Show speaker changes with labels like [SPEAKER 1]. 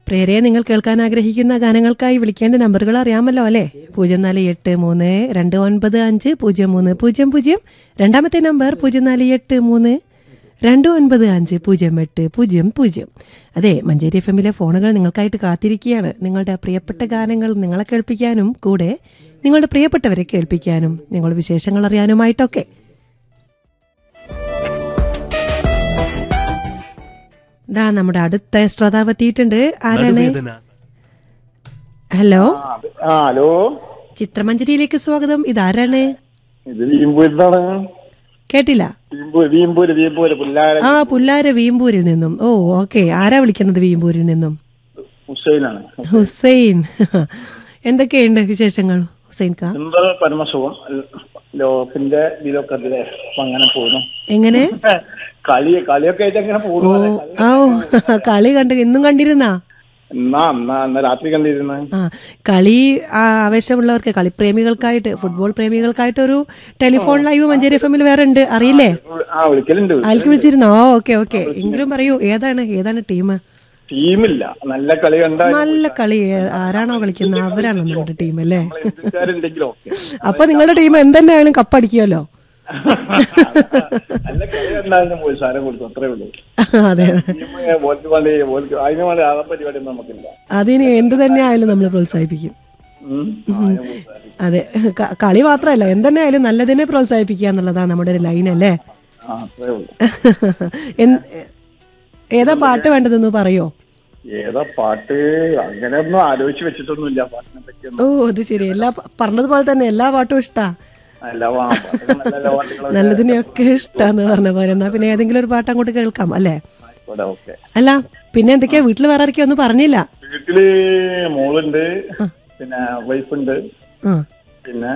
[SPEAKER 1] പ്രേരെ നിങ്ങൾ കേൾക്കാൻ ആഗ്രഹിക്കുന്ന ഗാനങ്ങൾക്കായി വിളിക്കേണ്ട നമ്പറുകൾ അറിയാമല്ലോ അല്ലേ പൂജ്യം നാല് എട്ട് മൂന്ന് രണ്ട് ഒൻപത് അഞ്ച് പൂജ്യം മൂന്ന് പൂജ്യം പൂജ്യം രണ്ടാമത്തെ നമ്പർ പൂജ്യം നാല് എട്ട് മൂന്ന് രണ്ട് ഒൻപത് അഞ്ച് പൂജ്യം എട്ട് പൂജ്യം പൂജ്യം അതെ മഞ്ചേരി എഫ് എമ്മിലെ ഫോണുകൾ നിങ്ങൾക്കായിട്ട് കാത്തിരിക്കുകയാണ് നിങ്ങളുടെ പ്രിയപ്പെട്ട ഗാനങ്ങൾ നിങ്ങളെ കേൾപ്പിക്കാനും കൂടെ നിങ്ങളുടെ പ്രിയപ്പെട്ടവരെ കേൾപ്പിക്കാനും നിങ്ങളുടെ വിശേഷങ്ങൾ അറിയാനുമായിട്ടൊക്കെ ദാ നമ്മുടെ അടുത്ത ശ്രോതാവ് എത്തിയിട്ടുണ്ട് ആരാണ്
[SPEAKER 2] നടുവേദന
[SPEAKER 1] ഹലോ
[SPEAKER 3] ആ ഹലോ
[SPEAKER 1] ചിത്രമഞ്ജരിയിലേക്ക് സ്വാഗതം ഇതാരാണ്
[SPEAKER 3] ഇത് വീമ്പൂരിന്നാണ്
[SPEAKER 1] കേട്ടില്ല
[SPEAKER 3] വീമ്പൂര് വീമ്പൂര് വീമ്പൂര് പുല്ലാര
[SPEAKER 1] ആ പുല്ലാര വീമ്പൂരിൽ നിന്നും ഓ ഓക്കെ ആരാ വിളിക്കുന്നത് വീമ്പൂരിൽ നിന്നും
[SPEAKER 3] ഹുസൈനാണ്
[SPEAKER 1] ഹുസൈൻ എന്തൊക്കെയുണ്ട് വിശേഷങ്ങൾ ഹുസൈൻ കാ
[SPEAKER 3] സുന്ദര പരമസുഖം ലോകത്തിന്റെ ഇതിലൊക്കെ അതിലെ അപ്പൊ അങ്ങനെ പോകുന്നു
[SPEAKER 1] എങ്ങനെ
[SPEAKER 3] കളി കളിയൊക്കെ ആയിട്ട് അങ്ങനെ
[SPEAKER 1] ഓ
[SPEAKER 3] പോകുന്നു
[SPEAKER 1] ആ ഓ, കളി കണ്ട് ഇന്നും കണ്ടിരുന്നാ
[SPEAKER 3] എന്നാ എന്നാ ഇന്ന് രാത്രി കണ്ടിരുന്നു
[SPEAKER 1] ആ കളി ആ, ആവേശമുള്ളവർക്ക് കളിപ്രേമികൾക്കായിട്ട് ഫുട്ബോൾ പ്രേമികൾക്കായിട്ട് ഒരു ടെലിഫോൺ ലൈവ് മഞ്ചേരി എഫ് എമ്മിൽ വേറെ ഉണ്ട് അറിയില്ലേ
[SPEAKER 3] ആ വിളിക്കലുണ്ട്
[SPEAKER 1] ആൾക്ക് വിളിച്ചിരുന്നോ ഓ ഓക്കെ ഓക്കെ എങ്കിലും പറയൂ ഏതാണ് ഏതാണ് ടീം
[SPEAKER 3] ടീമില്ല നല്ല കളി കണ്ട
[SPEAKER 1] നല്ല കളി ഏ- ആരാണോ കളിക്കുന്നത് അവരാണോ നമ്മുടെ ടീം അല്ലേ
[SPEAKER 3] എതിർക്കാരുണ്ടെങ്കിലും ഓക്കെ
[SPEAKER 1] അപ്പൊ നിങ്ങളുടെ ടീം എന്തെന്നെ ആയാലും കപ്പടിക്കുമല്ലോ
[SPEAKER 3] നല്ല കളി കണ്ടാലും പോയി സാരം കൊടുത്തു അത്രേ ഉള്ളൂ
[SPEAKER 1] അതെ
[SPEAKER 3] ടീം ഓർക്ക് വേണ്ടി ഓർക്ക് അതിന് വേണ്ടി ആ പരിപാടി ഒന്നും നമുക്കില്ല
[SPEAKER 1] അതിന് എന്ത് തന്നെ ആയാലും നമ്മൾ പ്രോത്സാഹിപ്പിക്കും
[SPEAKER 3] ഉം. അതിനെ പ്രോത്സാഹിപ്പിക്കും.
[SPEAKER 1] അതെ ക- കളി മാത്രമല്ല എന്തെന്നെ ആയാലും നല്ലതിനെ പ്രോത്സാഹിപ്പിക്കുക എന്നുള്ളതാണ് നമ്മുടെ ഒരു ലൈൻ അല്ലേ
[SPEAKER 3] ആ അത്രേ ഉള്ളൂ
[SPEAKER 1] എന്ത്- ഏതാ പാട്ട് വേണ്ടതെന്ന് പറയോ
[SPEAKER 3] ഏതാ പാട്ട് അങ്ങനെയൊന്നും ആലോചിച്ച് വെച്ചിട്ടൊന്നുമില്ല പാട്ടിനെ പറ്റിയൊന്നും
[SPEAKER 1] ഓ അത് ശരി എല്ലാ പ- പറഞ്ഞതുപോലെ തന്നെ എല്ലാ പാട്ടും ഇഷ്ടാ
[SPEAKER 3] നല്ല പാ- പാട്ടൊക്കെ നല്ല നല്ല പാട്ടുകളൊക്കെ
[SPEAKER 1] നല്ലതിനെയൊക്കെ ഇഷ്ടാന്ന് പറഞ്ഞ പോലെ എന്നാ പിന്നെ ഏതെങ്കിലും ഒരു പാട്ട് അങ്ങോട്ട് കേൾക്കാം അല്ലേ
[SPEAKER 3] ആയിക്കോട്ടെ, ഓക്കെ
[SPEAKER 1] അല്ല പിന്നെ എന്തൊക്കെയാ വീട്ടിൽ വേറെ ആരൊക്കെയോ ഒന്നും പറഞ്ഞില്ല
[SPEAKER 3] വീട്ടില് മോളുണ്ട് പിന്നെ വൈഫുണ്ട്
[SPEAKER 1] ആ
[SPEAKER 3] പിന്നെ